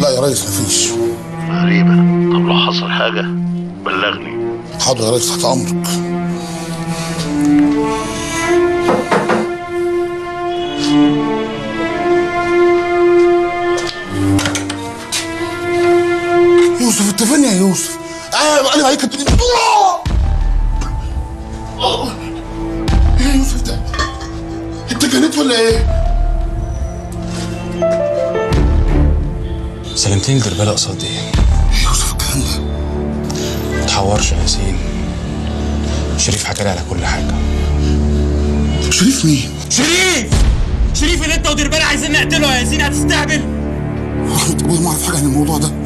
لا يا ريس مفيش غريبة طب لو حصل حاجة بلغني حاضر يا ريس تحت امرك يوسف انت فين يا يوسف؟ انا بقلب عليك انت آه! آه! ايه يا يوسف ده؟ انت جنيت ولا ايه؟ سلمتني الدربالة قصاد ايه؟ ايه يا يوسف الكلام ده؟ متحورش يا ياسين شريف حكى لي على كل حاجة شريف مين؟ شريف شريف اللي انت ودربالة عايزين نقتله يا ياسين هتستهبل رحمة ابويا ما اعرف حاجه عن الموضوع ده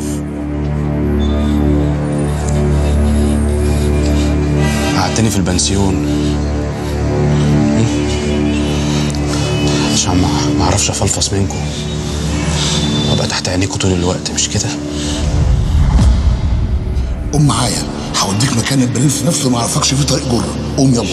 قعدتني في البنسيون م? عشان ما ما اعرفش افلفص منكم وابقى تحت عينيكم طول الوقت مش كده قوم معايا هوديك مكان البرنس نفسه ما يعرفكش فيه طريق جره قوم يلا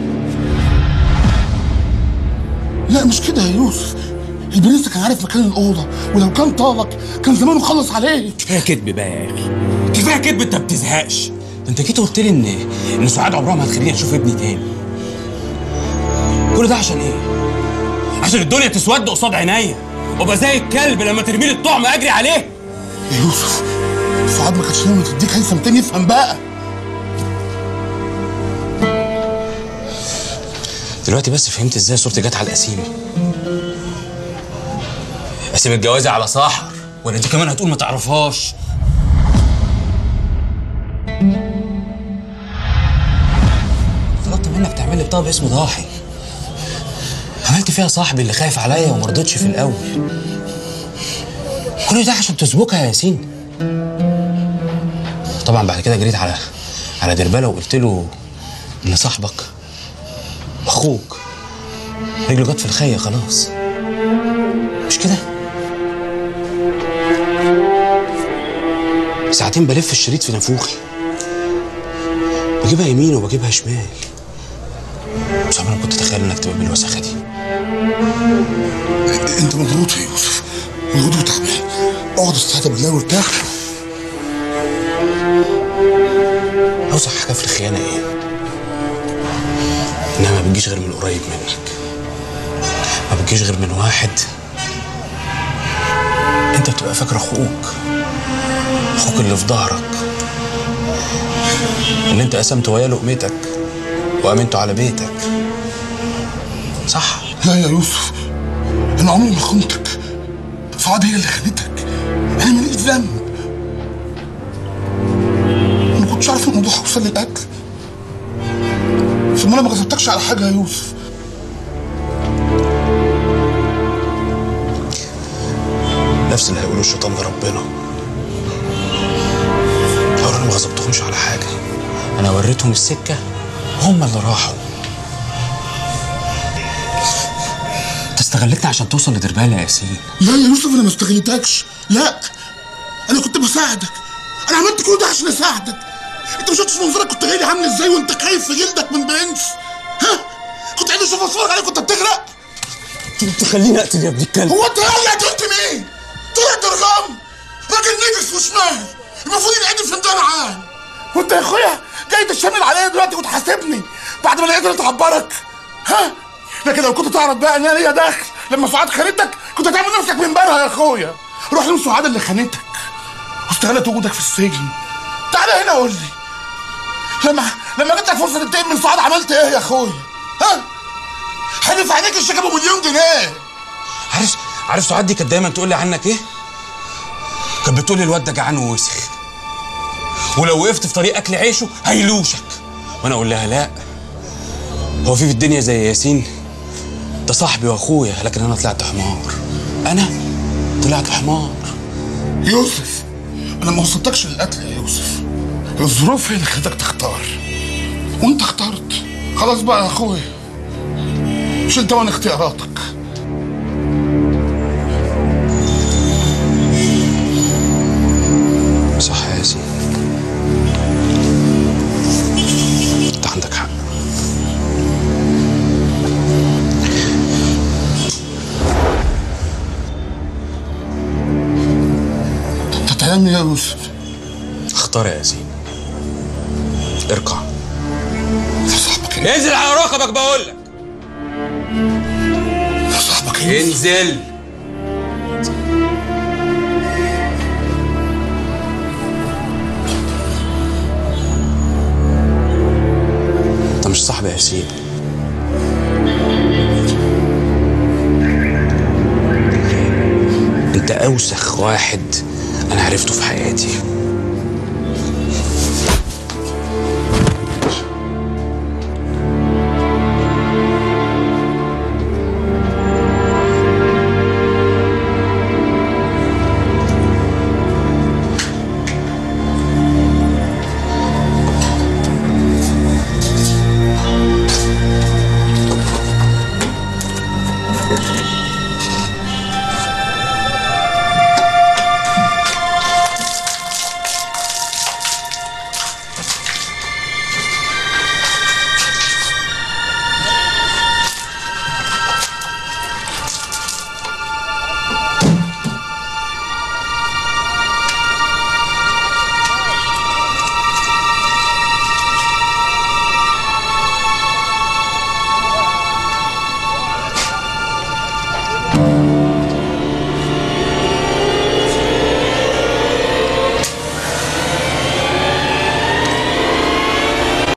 لا مش كده يا يوسف البرنس كان عارف مكان الاوضه ولو كان طالك كان زمانه خلص عليك كفايه كدب بقى يا اخي كفايه كدب انت ما بتزهقش ده انت جيت قلت لي ان ان سعاد عمرها ما هتخليني اشوف ابني تاني كل ده عشان ايه؟ عشان الدنيا تسود قصاد عينيا وابقى زي الكلب لما ترمي لي الطعم اجري عليه يا يوسف سعاد ما كانتش ناويه تديك هيثم تاني افهم بقى دلوقتي بس فهمت ازاي صورتي جت على القسيمه اسيب الجوازة على ساحر ولا انت كمان هتقول ما تعرفهاش طلبت منك تعمل لي بطاقه باسم ضاحي عملت فيها صاحبي اللي خايف عليا وما رضيتش في الاول كل ده عشان تسبكها يا ياسين طبعا بعد كده جريت على على دربالة وقلت له ان صاحبك اخوك رجله جت في الخيه خلاص مش كده ساعتين بلف الشريط في نافوخي بجيبها يمين وبجيبها شمال مش عمري ما كنت اتخيل انك تبقى بالوسخه دي انت مضغوط يا يوسف مضغوط وتعبان اقعد استهدى بالله وارتاح اوسخ حاجه في الخيانه ايه انها ما بتجيش غير من قريب منك ما بتجيش غير من واحد انت بتبقى فاكر اخوك اخوك اللي في ظهرك اللي انت قسمت وياه لقمتك وامنته على بيتك صح لا يا يوسف انا عمري ما خنتك سعاد هي اللي خانتك انا ماليش ذنب انا ما كنتش عارف الموضوع هيوصل للقتل ثم انا ما غصبتكش على حاجه يا يوسف نفس اللي هيقوله الشيطان لربنا هقول انا ما غصبتهمش على حاجه انا وريتهم السكه هم اللي راحوا انت استغلتني عشان توصل لدربالة يا ياسين لا يا يوسف انا ما استغلتكش لا انا كنت بساعدك انا عملت كل ده عشان اساعدك انت ما شفتش منظرك كنت جاي لي عامل ازاي وانت خايف في جلدك من برنس ها كنت عايز اشوف اتفرج عليك وانت بتغرق تخليني اقتل يا ابن الكلب هو انت راجع قتلت مين؟ طلع درغام راجل نجس وشمال المفروض ينعدم في ميدان عام وانت يا اخويا جاي تشمل عليا دلوقتي وتحاسبني بعد ما لقيت اللي تعبرك ها لكن لو كنت تعرف بقى ان انا ليا دخل لما سعاد خانتك كنت هتعمل نفسك من بارها يا اخويا روح لسعاد اللي خانتك واستغلت وجودك في السجن تعالى هنا قول لي لما لما جات لك فرصه تنتقم من سعاد عملت ايه يا اخويا ها حلف عليك الشيك ابو مليون جنيه عارف عارف سعاد دي كانت دايما تقول لي عنك ايه؟ كانت بتقول لي الواد ده جعان ووسخ ولو وقفت في طريق اكل عيشه هيلوشك وانا اقول لها لا هو في في الدنيا زي ياسين ده صاحبي واخويا لكن انا طلعت حمار انا طلعت حمار يوسف انا ما وصلتكش للقتل يا يوسف الظروف هي اللي خلتك تختار وانت اخترت خلاص بقى يا اخويا مش انت وانا اختياراتك صح يا ياسين انت عندك حق هتعمل يا يوسف اختار يا ياسين اركع صاحبك انت انزل على ركبك بقول لك صاحبك انت انزل انت مش صاحب يا ياسين انت اوسخ واحد انا عرفته في حياتي